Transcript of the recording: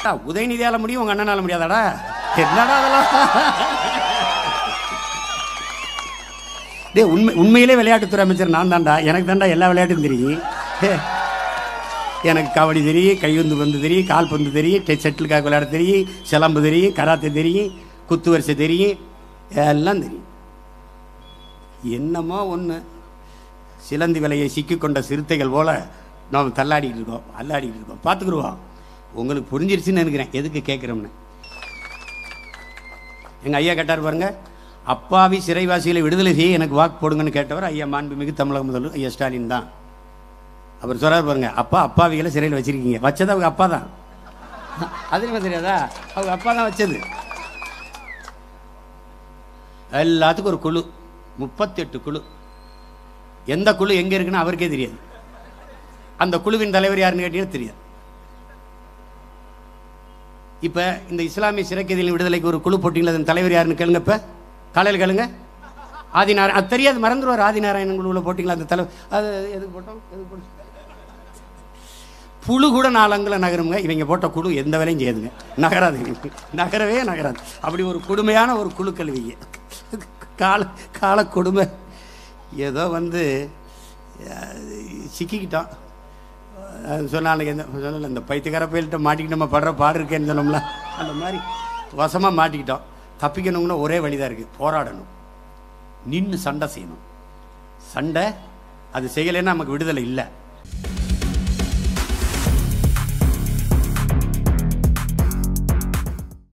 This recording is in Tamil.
அடா, உதயநிதியால முடியும் உங்க அண்ணனால முடியாதாடா என்னடா அதெல்லாம் டேய் உண்மை உண்மையிலே விளையாட்டுத்துறை அமைச்சர் நான் தான்டா எனக்கு தான்டா எல்லா விளையாட்டும் தெரியும் ஹே. எனக்கு கபடி தெரியும் கையுந்து பந்து தெரியும் கால் பந்து தெரியும் டெ- செட்டில் காக் விளையாட தெரியும் சிலம்பு தெரியும் கராத்தே தெரியும் குத்து வரிசை தெரியும் எல்லாம் தெரியும் என்னமோ ஒன்று சிலந்தி விலையை சிக்கிக்கொண்ட சிறுத்தைகள் போல நாம் தள்ளாடிட்டு இருக்கோம் அல்லாடிட்டு இருக்கோம் பார்த்துக்குருவோம் உங்களுக்கு புரிஞ்சிருச்சுன்னு நினைக்கிறேன் எதுக்கு கேட்குறோம்னு எங்கள் ஐயா கேட்டார் பாருங்க அப்பாவி சிறைவாசிகளை விடுதலை செய்ய எனக்கு வாக்கு போடுங்கன்னு கேட்டவர் ஐயா மாண்புமிகு தமிழக முதல்வர் ஐயா ஸ்டாலின் தான் அவர் சொல்றாரு பாருங்க அப்பா அப்பாவிகளை சிறையில் வச்சிருக்கீங்க வச்சது அவங்க அப்பா தான் அது என்ன தெரியாதா அவங்க அப்பா தான் வச்சது எல்லாத்துக்கும் ஒரு குழு முப்பத்தெட்டு குழு எந்த குழு எங்க இருக்குன்னு அவருக்கே தெரியாது அந்த குழுவின் தலைவர் யாருன்னு கேட்டீங்கன்னா தெரியாது இப்ப இந்த இஸ்லாமிய சிறைக்கைதிகளின் விடுதலைக்கு ஒரு குழு போட்டிங்களா அதன் தலைவர் யாருன்னு கேளுங்க இப்ப காலையில் கேளுங்க ஆதிநாராயணன் அது தெரியாது மறந்துடுவார் ஆதிநாராயணன் குழுவில் போட்டிங்களா அந்த தலைவர் அது எதுக்கு போட்டோம் எதுக்கு போட்டோம் புழு கூட நாலங்குல நகருங்க இவங்க போட்ட குழு எந்த வேலையும் செய்யாதுங்க நகராது நகரவே நகராது அப்படி ஒரு கொடுமையான ஒரு குழு கல்விங்க கால கால கொடுமை ஏதோ வந்து அஹ், சிக்கிக்கிட்டோம் அது சொன்ன அன்னைக்கு எந்த சொன்னல இந்த பைத்தியக்கார பயில்கிட்ட மாட்டிக்கிட்டு நம்ம படுற பாடு இருக்கேன்னு சொன்னோம்ல அந்த மாதிரி வசமாக மாட்டிக்கிட்டோம் தப்பிக்கணும்னா ஒரே வழிதான் இருக்குது போராடணும் நின்று சண்டை செய்யணும் சண்டை அது செய்யலைன்னா நமக்கு விடுதலை இல்லை